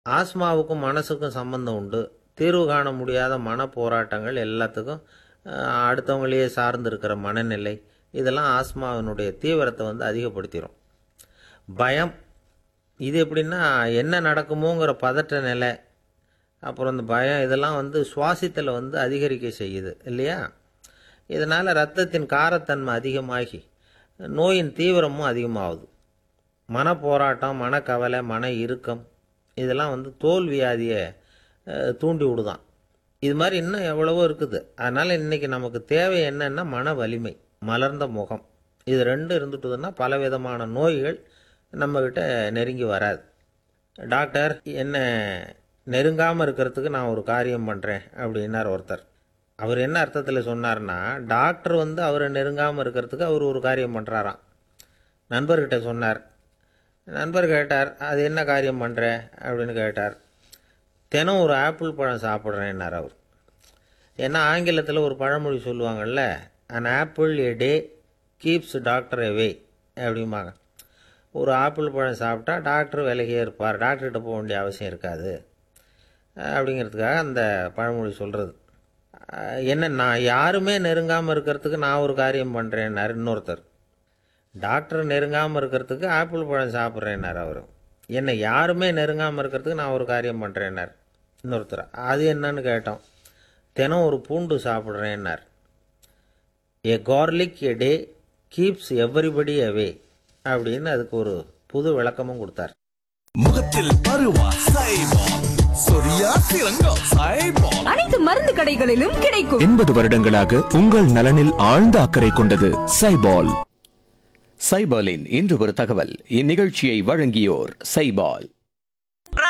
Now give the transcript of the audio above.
ஆஸ்மாவுக்கும் மனசுக்கும் சம்பந்தம் உண்டு தீர்வு காண முடியாத மன போராட்டங்கள் எல்லாத்துக்கும் அஹ், அடுத்தவங்களையே சார்ந்து இருக்கிற மனநிலை இதெல்லாம் ஆஸ்மாவினுடைய தீவிரத்தை வந்து அதிகப்படுத்திடும் பயம் இது எப்படின்னா என்ன நடக்குமோங்கிற பதற்ற நிலை அப்புறம் இந்த பயம் இதெல்லாம் வந்து சுவாசித்தலை வந்து அதிகரிக்க செய்யுது இல்லையா இதனால் ரத்தத்தின் காரத்தன்மை அதிகமாகி நோயின் தீவிரமும் அதிகமாகுது மன போராட்டம் மனக்கவலை மன இறுக்கம் இதெல்லாம் வந்து தோல் வியாதியை அஹ், தூண்டி விடுதான் இது மாதிரி இன்னும் எவ்வளவோ இருக்குது அதனால் இன்றைக்கி நமக்கு தேவை என்னன்னா மன வலிமை மலர்ந்த முகம் இது ரெண்டும் இருந்துட்டுதுன்னா பலவிதமான நோய்கள் நம்மக்கிட்ட நெருங்கி வராது டாக்டர் என்ன நெருங்காமல் இருக்கிறதுக்கு நான் ஒரு காரியம் பண்ணுறேன் அப்படின்னார் ஒருத்தர் அவர் என்ன அர்த்தத்தில் சொன்னார்னா டாக்டர் வந்து அவரை நெருங்காமல் இருக்கிறதுக்கு அவர் ஒரு காரியம் பண்ணுறாராம் நண்பர்கிட்ட சொன்னார் நண்பர் கேட்டார் அது என்ன காரியம் பண்ணுற அப்படின்னு கேட்டார் தினம் ஒரு ஆப்பிள் பழம் சாப்பிட்றேன்னார் அவர் ஏன்னா ஆங்கிலத்தில் ஒரு பழமொழி சொல்லுவாங்கல்ல an apple a day keeps doctor away அப்படிம்பாங்க ஒரு ஆப்பிள் பழம் சாப்பிட்டா டாக்டர் விலகியே இருப்பார் டாக்டர்கிட்ட போக வேண்டிய அவசியம் இருக்காது அப்படிங்கிறதுக்காக அந்த பழமொழி சொல்கிறது என்ன நான் யாருமே நெருங்காமல் இருக்கிறதுக்கு நான் ஒரு காரியம் பண்ணுறேன்னாரு இன்னொருத்தர் டாக்டர் நெருங்காமல் இருக்கிறதுக்கு ஆப்பிள் பழம் சாப்பிட்றேன்னார் அவர் என்னை யாருமே நெருங்காமல் இருக்கிறதுக்கு நான் ஒரு காரியம் பண்ணுறேன்னார் இன்னொருத்தர் அது என்னன்னு கேட்டோம் தினம் ஒரு பூண்டு சாப்பிட்றேன்னார் a garlic a day keeps everybody away அப்படின்னு அதுக்கு ஒரு புது விளக்கமும் கொடுத்தார் முகத்தில் பருவா சைபால் சொரியா சிறங்கோ சைபால் அனைத்து மருந்து கடைகளிலும் கிடைக்கும் எண்பது வருடங்களாக உங்கள் நலனில் ஆழ்ந்த அக்கறை கொண்டது சைபால் சைபாலின் இன்று ஒரு தகவல் இந்நிகழ்ச்சியை வழங்கியோர் சைபால்